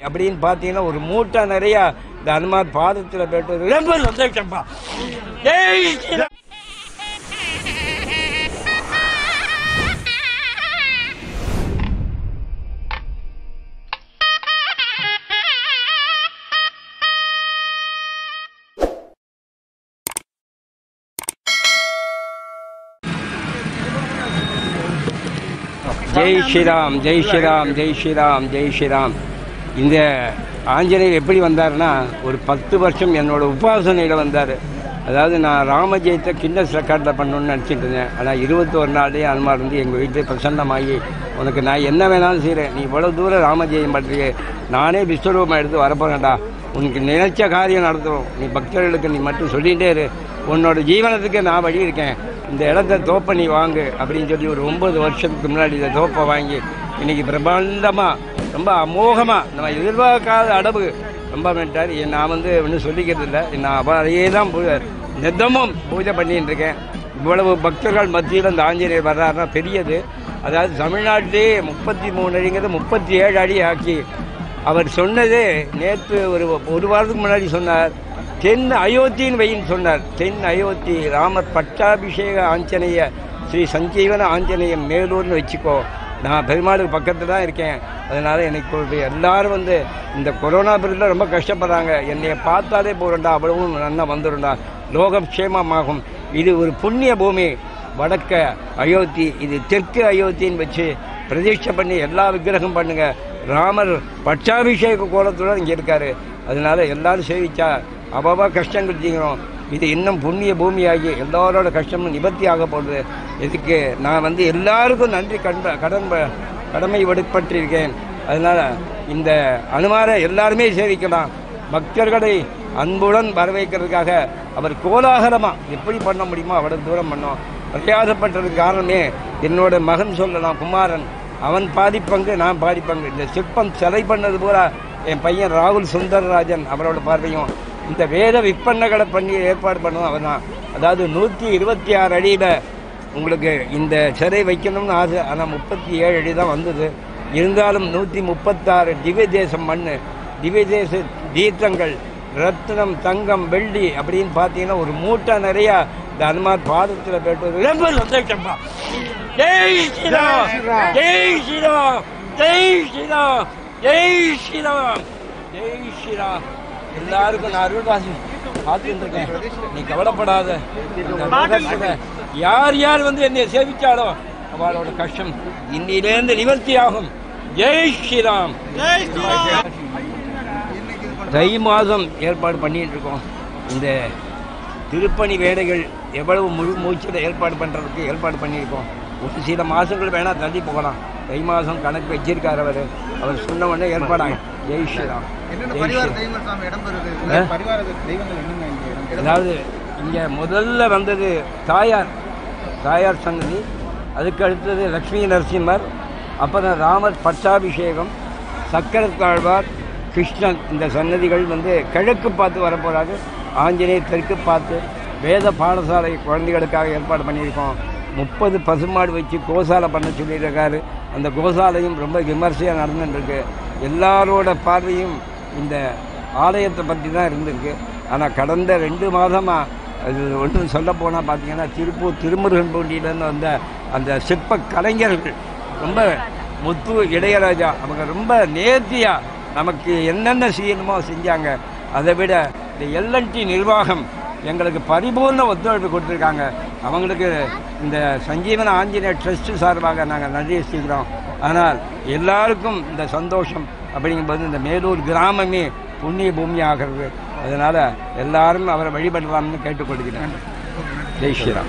அப்படின்னு பார்த்தீங்கன்னா ஒரு மூட்டை நிறைய இந்த அனுமார் பாதத்தில் போயிட்டு ரொம்ப சந்தோஷம்ப்பா ஜெய் ஸ்ரீராம் ஜெய் ஸ்ரீராம் ஜெய் ஸ்ரீராம் ஜெய் ஸ்ரீராம் ஜெய் ஸ்ரீராம் இந்த ஆஞ்சநேயர் எப்படி வந்தாருன்னா ஒரு பத்து வருஷம் என்னோட உபாசனையில் வந்தார் அதாவது நான் ராமஜெயத்தை கின்னஸ் ரெக்கார்டில் பண்ணணும்னு நினச்சிட்டு இருந்தேன் ஆனால் இருபத்தோரு நாள்லேயே அனுமார் வந்து எங்கள் வீட்டில் பிரசன்னமாகி உனக்கு நான் என்ன வேணாலும் செய்கிறேன் நீ இவ்வளோ தூரம் ராமஜெயம் பண்ணுறியே நானே விஸ்வரூபம் எடுத்து வரப்போறேன்டா உனக்கு நினைச்ச காரியம் நடத்தும் நீ பக்தர்களுக்கு நீ மட்டும் சொல்லிகிட்டே இரு உன்னோட ஜீவனத்துக்கு நான் வழி இருக்கேன் இந்த இடத்த தோப்பை நீ வாங்கு அப்படின்னு சொல்லி ஒரு ஒன்பது வருஷத்துக்கு முன்னாடி இந்த தோப்பை வாங்கி இன்னைக்கு பிரம்மாண்டமாக ரொம்ப அமோகமாக நம்ம எதிர்பார்க்காத அளவு ரொம்ப பண்ணிட்டார் நான் வந்து ஒன்றும் சொல்லிக்கிறது இல்லை நான் அவரையே தான் பூ- நித்தமும் பூஜை பண்ணிட்டு இருக்கேன் இவ்வளவு பக்தர்கள் மத்தியில் இந்த ஆஞ்சநேயர் வர்றாருன்னா பெரியது அதாவது தமிழ்நாட்டிலே முப்பத்தி மூணு அடிங்கிறது முப்பத்தி ஏழு அடி ஆக்கி அவர் சொன்னது நேற்று ஒரு ஒரு வாரத்துக்கு முன்னாடி சொன்னார் தென் அயோத்தின்னு வைன்னு சொன்னார் தென் அயோத்தி ராமர் பட்டாபிஷேக ஆஞ்சநேய ஸ்ரீ சஞ்சீவன ஆஞ்சநேயம் மேலூர்னு வச்சுக்கோ நான் பெருமாளுக்கு பக்கத்தில் தான் இருக்கேன் அதனால எனக்கு ஒரு எல்லாரும் வந்து இந்த கொரோனா பீரியடில் ரொம்ப கஷ்டப்படுறாங்க என்னைய பார்த்தாலே போகிறண்டா அவ்வளவும் நல்லா வந்துடும்டா லோகம் க்ஷேமமாகும் இது ஒரு புண்ணிய பூமி வடக்க அயோத்தி இது தெற்கு அயோத்தின்னு வச்சு பிரதிஷ்டை பண்ணி எல்லா விக்கிரகம் பண்ணுங்க ராமர் பட்டாபிஷேக கோலத்துடன் இங்கே இருக்காரு அதனால எல்லாரும் சேவிச்சா அவ்வளவா கஷ்டங்கள் தீங்கிறோம் இது இன்னும் புண்ணிய பூமியாகி எல்லாரோட கஷ்டமும் நிவர்த்தி ஆக போகுது இதுக்கு நான் வந்து எல்லாருக்கும் நன்றி கண்ட கடன் ப- கடமை விடுபட்டிருக்கேன் அதனால இந்த அனுமாரை எல்லாருமே சேவிக்கலாம் பக்தர்களை அன்புடன் வரவேற்கிறதுக்காக அவர் கோலாகலமாக எப்படி பண்ண முடியுமோ அவ்வளவு தூரம் பண்ணோம் பிரயாசப்பட்டதுக்கு காரணமே என்னோட மகன் சொல்லலாம் குமாரன் அவன் பாதி பங்கு நான் பாதி பங்கு இந்த சிற்பம் சிலை பண்ணது பூரா என் பையன் ராகுல் சுந்தரராஜன் அவரோட பார்வையும் இந்த வேத விற்பனைகளை பண்ணி ஏற்பாடு பண்ணதும் அவன் தான் அதாவது நூற்றி இருபத்தி ஆறு அடியில் உங்களுக்கு இந்த சிலை வைக்கணும்னு ஆசை ஆனால் முப்பத்தி ஏழு அடி தான் வந்தது இருந்தாலும் நூற்றி முப்பத்தாறு திவ்ய தேசம் மண் திவ்ய தேச தீர்த்தங்கள் ரத்னம் தங்கம் வெள்ளி அப்படின்னு பார்த்தீங்கன்னா ஒரு மூட்டை நிறைய இந்த அனுமார் பாதத்தில் போயிட்டு ரொம்ப சந்தோஷம்ப்பா ஜெய் ஸ்ரீராம் ஜெய் ஸ்ரீராம் ஜெய் ஸ்ரீராம் ஜெய் ஸ்ரீராம் ஜெய் ஸ்ரீராம் எல்லாருக்கும் நான் அருள்வாசி பார்த்துட்டு இருக்கேன் நீ கவலைப்படாத இந்த உலகத்துல யார் யார் வந்து என்னை சேவிச்சாலும் அவளோட கஷ்டம் இன்னிலேருந்து நிவர்த்தி ஆகும் ஜெய் ஸ்ரீராம் தை மாதம் ஏற்பாடு பண்ணிட்டு இருக்கோம் இந்த திருப்பணி வேலைகள் எவ்வளவு முழு மூச்சில் ஏற்பாடு பண்ணுறதுக்கு ஏற்பாடு பண்ணியிருக்கோம் ஒரு சில மாதங்கள் வேணால் தள்ளி போகலாம் தை மாதம் கணக்கு வச்சிருக்கார் அவர் அவர் சொன்ன உடனே ஏற்பாடாகும் ஜெய் ஸ்ரீராம் என்னென்ன ஜெய் பரிவார ஸ்ரீராம் தெய்வங்கள் சாமி இடம் பெறுது ஆ? பரிவார தெய்வங்கள் என்னென்ன இங்க இடம் பெறுது? அதாவது இங்கே முதல்ல வந்தது தாயார் தாயார் சன்னதி அதுக்கு அடுத்தது லக்ஷ்மி நரசிம்மர் அப்புறம் ராமர் பட்டாபிஷேகம் சக்கரத்தாழ்வார் கிருஷ்ணன் இந்த சன்னதிகள் வந்து கிழக்கு பார்த்து வரப்போறாரு ஆஞ்சநேயர் தெற்கு பார்த்து வேத பாடசாலை குழந்தைகளுக்காக ஏற்பாடு பண்ணியிருக்கோம் முப்பது பசுமாடு வச்சு கோசாலை பண்ண சொல்லியிருக்காரு அந்த கோசாலையும் ரொம்ப விமர்சையாக நடந்துட்டுருக்கு எல்லாரோட பார்வையும் இந்த ஆலயத்தை பற்றி தான் இருந்திருக்கு ஆனால் கடந்த ரெண்டு மாதமாக அது ஒன்றும் சொல்ல போனால் பார்த்தீங்கன்னா திருப்பூர் திருமுருகன் பூண்டியிலேருந்து வந்த அந்த சிற்ப கலைஞர்கள் ரொம்ப முத்து இளையராஜா அவங்க ரொம்ப நேர்த்தியாக நமக்கு என்னென்ன செய்யணுமோ செஞ்சாங்க அதை விட இந்த எல்என்டி நிர்வாகம் எங்களுக்கு பரிபூர்ண ஒத்துழைப்பு கொடுத்துருக்காங்க அவங்களுக்கு இந்த சஞ்சீவன ஆஞ்சநேயர் ட்ரஸ்ட் சார்பாக நாங்கள் நன்றி செய்கிறோம் ஆனால் எல்லாருக்கும் இந்த சந்தோஷம் அப்படிங்கும்போது இந்த மேலூர் கிராமமே புண்ணிய பூமி ஆகிறது அதனால் எல்லாரும் அவரை வழிபடலாம்னு கேட்டுக்கொள்கிறேன் ஜெய் ஸ்ரீராம்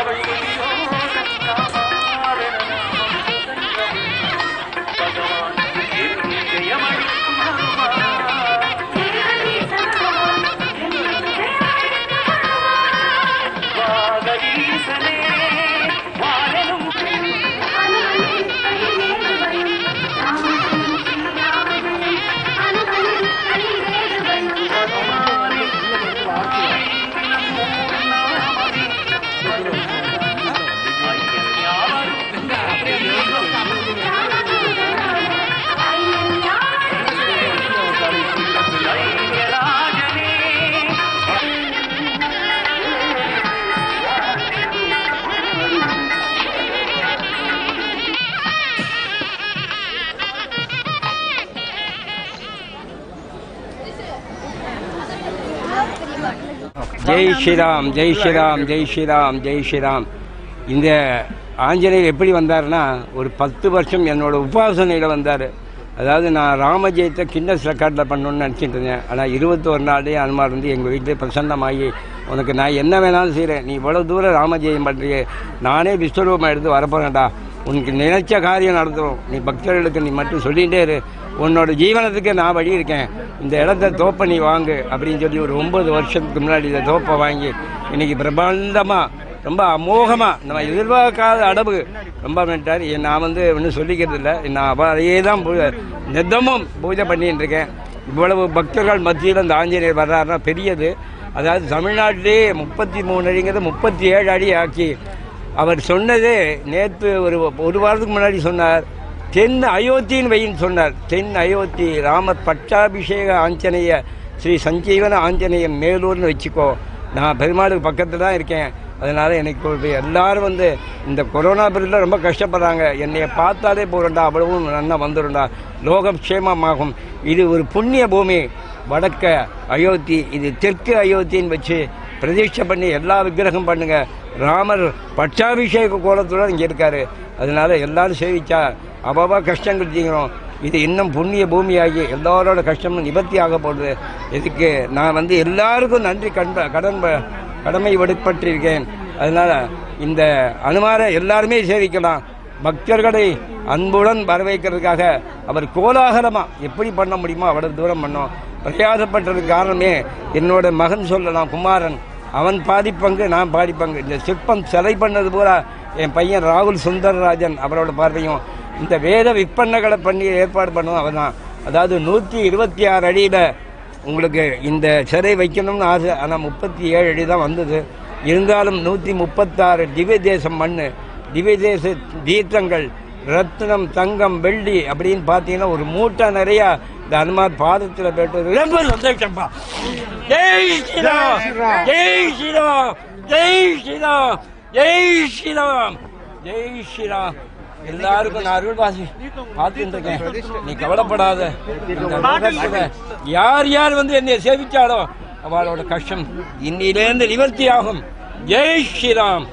ஜெய் ஸ்ரீராம் ஜெய் ஸ்ரீராம் ஜெய் ஸ்ரீராம் ஜெய் ஸ்ரீராம் இந்த ஆஞ்சநேயர் எப்படி வந்தாருன்னா ஒரு பத்து வருஷம் என்னோட உபாசனையில் வந்தார் அதாவது நான் ராமஜெயத்தை கின்னஸ் ரெக்கார்டில் பண்ணணும்னு நினச்சிட்டு இருந்தேன் ஆனால் இருபத்தோரு நாளே அனுமார் வந்து எங்கள் வீட்டிலே பிரசன்னமாகி உனக்கு நான் என்ன வேணாலும் செய்கிறேன் நீ இவ்வளோ தூரம் ராமஜெயம் பண்ணுறியே நானே விஸ்வரூபம் எடுத்து வரப்போறேன்டா உனக்கு நினைச்ச காரியம் நடந்துடும் நீ பக்தர்களுக்கு நீ மட்டும் சொல்லிகிட்டே இரு உன்னோட ஜீவனத்துக்கு நான் வழி இருக்கேன் இந்த இடத்த தோப்பை நீ வாங்கு அப்படின்னு சொல்லி ஒரு ஒன்பது வருஷத்துக்கு முன்னாடி இந்த தோப்பை வாங்கி இன்னைக்கு பிரம்மாண்டமாக ரொம்ப அமோகமாக நம்ம எதிர்பார்க்காத அளவு ரொம்ப பண்ணிட்டார் நான் வந்து ஒன்றும் சொல்லிக்கிறது இல்லை நான் அவரையே தான் பூ- நித்தமும் பூஜை பண்ணிட்டு இருக்கேன் இவ்வளவு பக்தர்கள் மத்தியில் இந்த ஆஞ்சநேயர் வர்றாருன்னா பெரியது அதாவது தமிழ்நாட்டிலே முப்பத்தி மூணு அடிங்கிறது முப்பத்தி ஏழு அடி ஆக்கி அவர் சொன்னது நேற்று ஒரு ஒரு வாரத்துக்கு முன்னாடி சொன்னார் தென் அயோத்தின்னு வைன்னு சொன்னார் தென் அயோத்தி ராமர் பட்டாபிஷேக ஆஞ்சநேய ஸ்ரீ சஞ்சீவன ஆஞ்சநேயம் மேலூர்னு வச்சுக்கோ நான் பெருமாளுக்கு பக்கத்தில் தான் இருக்கேன் அதனால் எனக்கு ஒரு எல்லாரும் வந்து இந்த கொரோனா பீரியடில் ரொம்ப கஷ்டப்படுறாங்க என்னைய பார்த்தாலே போகிறண்டா அவ்வளவும் நல்லா வந்துடும்டா லோகம் க்ஷேமமாகும் இது ஒரு புண்ணிய பூமி வடக்க அயோத்தி இது தெற்கு அயோத்தின்னு வச்சு பிரதிஷ்டை பண்ணி எல்லா விக்கிரகம் பண்ணுங்க ராமர் பட்டாபிஷேக கோலத்துடன் இங்கே இருக்காரு அதனால எல்லாரும் சேவிச்சா அவ்வளவா கஷ்டங்கள் தீங்கிறோம் இது இன்னும் புண்ணிய பூமியாகி எல்லாரோட கஷ்டமும் நிவர்த்தி ஆக போகுது இதுக்கு நான் வந்து எல்லாருக்கும் நன்றி கண்ப கடன் ப- கடமை விடுபட்டிருக்கேன் அதனால இந்த அனுமாரை எல்லாருமே சேவிக்கலாம் பக்தர்களை அன்புடன் வரவேற்கிறதுக்காக அவர் கோலாகலமாக எப்படி பண்ண முடியுமோ அவ்வளவு தூரம் பண்ணோம் பிரயாசப்பட்டதுக்கு காரணமே என்னோட மகன் சொல்லலாம் குமாரன் அவன் பாதி பங்கு நான் பாதி பங்கு இந்த சிற்பம் சிலை பண்ணது பூரா என் பையன் ராகுல் சுந்தரராஜன் அவரோட பார்வையும் இந்த வேத விற்பனைகளை பண்ணி ஏற்பாடு பண்ணதும் அவன் தான் அதாவது நூற்றி இருபத்தி ஆறு அடியில் உங்களுக்கு இந்த சிலை வைக்கணும்னு ஆசை ஆனால் முப்பத்தி ஏழு அடி தான் வந்தது இருந்தாலும் நூற்றி முப்பத்தாறு திவ்ய தேசம் மண் திவ்ய தேச தீர்த்தங்கள் ரத்னம் தங்கம் வெள்ளி அப்படின்னு பார்த்தீங்கன்னா ஒரு மூட்டை நிறையா இந்த அனுமார் பாதத்தில் போயிட்டு ரொம்ப சந்தோஷப்பா ஜெய் ஸ்ரீராம் ஜெய் ஸ்ரீராம் ஜெய் ஸ்ரீராம் ஜெய் ஸ்ரீராம் ஜெய் ஸ்ரீராம் எல்லாருக்கும் நான் அருள்வாசி பார்த்துட்டு இருக்கேன் நீ கவலைப்படாத இந்த லோகத்துல யார் யார் வந்து என்னை சேவிச்சாலோ அவளோட கஷ்டம் இன்னிலேருந்து நிவர்த்தி ஆகும் ஜெய் ஸ்ரீராம்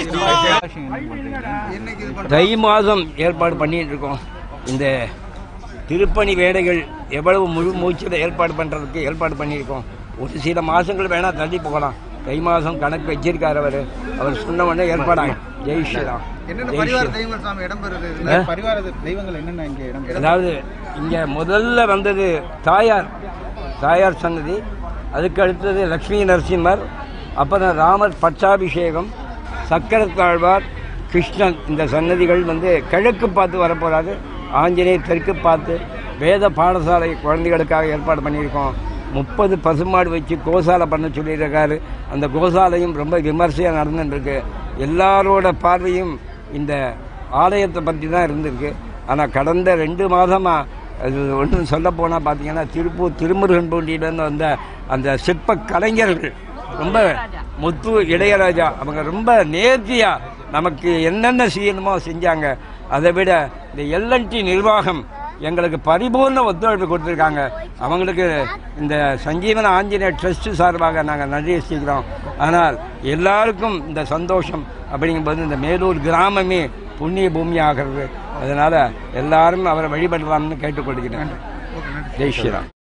என்னைக்கு இது தை மாதம் ஏற்பாடு பண்ணிட்டு இருக்கோம் இந்த திருப்பணி வேலைகள் எவ்வளவு முழு மூச்சில் ஏற்பாடு பண்ணுறதுக்கு ஏற்பாடு பண்ணியிருக்கோம் ஒரு சில மாதங்கள் வேணால் தள்ளி போகலாம் தை மாதம் கணக்கு வச்சிருக்கார் அவர் அவர் சொன்ன உடனே ஏற்பாடாங்க ஜெய் ஸ்ரீராம் என்னென்ன ஜெய் பரிவார ஸ்ரீராம் தெய்வங்கள் சாமி இடம் பெறுது ஆ? பரிவார தெய்வங்கள் என்னென்ன இங்கே இடம் பெறுது? அதாவது இங்கே முதல்ல வந்தது தாயார் தாயார் சன்னதி அதுக்கு அடுத்தது லக்ஷ்மி நரசிம்மர் அப்புறம் ராமர் பட்டாபிஷேகம் சக்கரத்தாழ்வார் கிருஷ்ணன் இந்த சன்னதிகள் வந்து கிழக்கு பார்த்து வரப்போறாரு ஆஞ்சநேயர் தெற்கு பார்த்து வேத பாடசாலை குழந்தைகளுக்காக ஏற்பாடு பண்ணியிருக்கோம் முப்பது பசுமாடு வச்சு கோசாலை பண்ண சொல்லியிருக்காரு அந்த கோசாலையும் ரொம்ப விமர்சையாக நடந்துட்டுருக்கு எல்லாரோட பார்வையும் இந்த ஆலயத்தை பற்றி தான் இருந்திருக்கு ஆனால் கடந்த ரெண்டு மாதமாக அது ஒன்றும் சொல்ல போனால் பார்த்தீங்கன்னா திருப்பூர் திருமுருகன் பூண்டியிலேருந்து வந்த அந்த சிற்ப கலைஞர்கள் ரொம்ப முத்து இளையராஜா அவங்க ரொம்ப நேர்த்தியாக நமக்கு என்னென்ன செய்யணுமோ செஞ்சாங்க அதை விட இந்த எல்என்டி நிர்வாகம் எங்களுக்கு பரிபூர்ண ஒத்துழைப்பு கொடுத்துருக்காங்க அவங்களுக்கு இந்த சஞ்சீவன ஆஞ்சநேயர் ட்ரஸ்ட் சார்பாக நாங்கள் நன்றி செய்கிறோம் ஆனால் எல்லாருக்கும் இந்த சந்தோஷம் அப்படிங்கும்போது இந்த மேலூர் கிராமமே புண்ணிய பூமி ஆகிறது அதனால் எல்லாரும் அவரை வழிபடலாம்னு கேட்டுக்கொள்கிறேன் ஓகே நன்றி ஜெய் ஸ்ரீராம்